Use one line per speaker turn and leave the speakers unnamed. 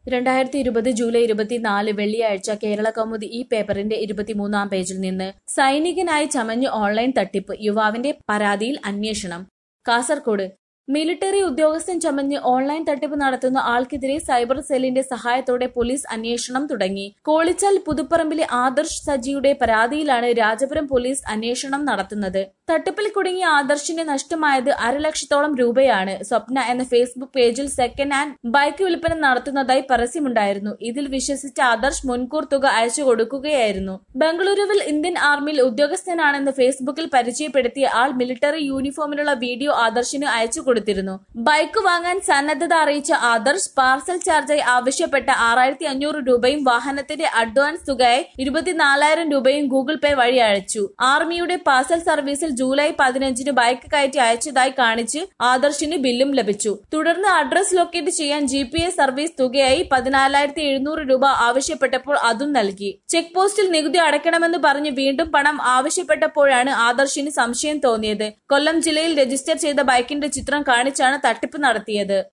രണ്ടായിരത്തി ഇരുപത് ജൂലൈ ഇരുപത്തിനാല് വെള്ളിയാഴ്ച കേരള കൗമുദി ഈ പേപ്പറിന്റെ ഇരുപത്തിമൂന്നാം പേജിൽ നിന്ന് സൈനികനായി ചമഞ്ഞ് ഓൺലൈൻ തട്ടിപ്പ് യുവാവിന്റെ പരാതിയിൽ അന്വേഷണം കാസർകോട് മിലിറ്ററി ഉദ്യോഗസ്ഥൻ ചമഞ്ഞ് ഓൺലൈൻ തട്ടിപ്പ് നടത്തുന്ന ആൾക്കെതിരെ സൈബർ സെല്ലിന്റെ സഹായത്തോടെ പോലീസ് അന്വേഷണം തുടങ്ങി കോളിച്ചാൽ പുതുപ്പറമ്പിലെ ആദർശ് സജിയുടെ പരാതിയിലാണ് രാജപുരം പോലീസ് അന്വേഷണം നടത്തുന്നത് തട്ടിപ്പിൽ കുടുങ്ങിയ ആദർശിന് നഷ്ടമായത് അരലക്ഷത്തോളം രൂപയാണ് സ്വപ്ന എന്ന ഫേസ്ബുക്ക് പേജിൽ സെക്കൻഡ് ഹാൻഡ് ബൈക്ക് വിൽപ്പന നടത്തുന്നതായി പരസ്യമുണ്ടായിരുന്നു ഇതിൽ വിശ്വസിച്ച ആദർശ് മുൻകൂർ തുക അയച്ചു കൊടുക്കുകയായിരുന്നു ബംഗളൂരുവിൽ ഇന്ത്യൻ ആർമിയിൽ ഉദ്യോഗസ്ഥനാണെന്ന് ഫേസ്ബുക്കിൽ പരിചയപ്പെടുത്തിയ ആൾ മിലിറ്ററി യൂണിഫോമിലുള്ള വീഡിയോ ആദർശിന് അയച്ചു കൊടുത്തിരുന്നു ബൈക്ക് വാങ്ങാൻ സന്നദ്ധത അറിയിച്ച ആദർശ് പാർസൽ ചാർജായി ആവശ്യപ്പെട്ട ആറായിരത്തി അഞ്ഞൂറ് രൂപയും വാഹനത്തിന്റെ അഡ്വാൻസ് തുകയായി ഇരുപത്തിനാലായിരം രൂപയും ഗൂഗിൾ പേ വഴി അയച്ചു ആർമിയുടെ പാർസൽ സർവീസിൽ ജൂലൈ പതിനഞ്ചിന് ബൈക്ക് കയറ്റി അയച്ചതായി കാണിച്ച് ആദർശിന് ബില്ലും ലഭിച്ചു തുടർന്ന് അഡ്രസ് ലൊക്കേറ്റ് ചെയ്യാൻ ജി പി എസ് സർവീസ് തുകയായി പതിനാലായിരത്തി എഴുന്നൂറ് രൂപ ആവശ്യപ്പെട്ടപ്പോൾ അതും നൽകി ചെക്ക് പോസ്റ്റിൽ നികുതി അടയ്ക്കണമെന്ന് പറഞ്ഞ് വീണ്ടും പണം ആവശ്യപ്പെട്ടപ്പോഴാണ് ആദർശിന് സംശയം തോന്നിയത് കൊല്ലം ജില്ലയിൽ രജിസ്റ്റർ ചെയ്ത ബൈക്കിന്റെ ചിത്രം കാണിച്ചാണ് തട്ടിപ്പ് നടത്തിയത്